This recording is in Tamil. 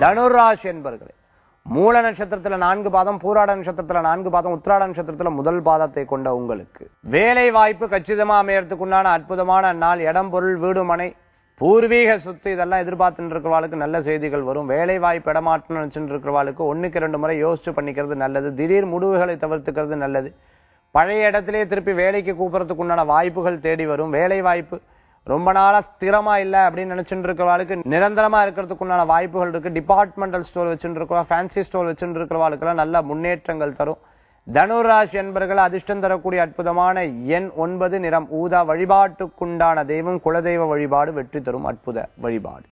தனுராசி என்பர்களே மூல நட்சத்திரத்துல நான்கு பாதம் பூராட நட்சத்திரத்துல நான்கு பாதம் உத்திராட நட்சத்திரத்துல முதல் பாதத்தை கொண்ட உங்களுக்கு வேலை வாய்ப்பு கச்சிதமா அமையறதுக்குண்டான அற்புதமான நாள் இடம் பொருள் வீடு மனை பூர்வீக சொத்து இதெல்லாம் எதிர்பார்த்துட்டு இருக்கிறவாளுக்கு நல்ல செய்திகள் வரும் வேலை வாய்ப்பு இடமாற்றம் நினைச்சுட்டு இருக்கிறவாளுக்கு ஒண்ணுக்கு ரெண்டு முறை யோசிச்சு பண்ணிக்கிறது நல்லது திடீர் முடிவுகளை தவிர்த்துக்கிறது நல்லது பழைய இடத்திலேயே திருப்பி வேலைக்கு கூப்பிடறதுக்கு உண்டான வாய்ப்புகள் தேடி வரும் வேலை வாய்ப்பு ரொம்ப நாளா ஸ்திரமா இல்ல அப்படின்னு நினைச்சுட்டு இருக்கிறவாளுக்கு நிரந்தரமா இருக்கிறதுக்கு உண்டான வாய்ப்புகள் இருக்கு டிபார்ட்மெண்டல் ஸ்டோர் வச்சுட்டு இருக்கிறவா ஃபேன்சி ஸ்டோர் வச்சுட்டு இருக்கிறவாளுக்கெல்லாம் நல்ல முன்னேற்றங்கள் தரும் தனுராசி என்பர்கள் அதிர்ஷ்டம் தரக்கூடிய அற்புதமான எண் ஒன்பது நிறம் ஊதா வழிபாட்டுக்குண்டான தெய்வம் குலதெய்வ வழிபாடு வெற்றி தரும் அற்புத வழிபாடு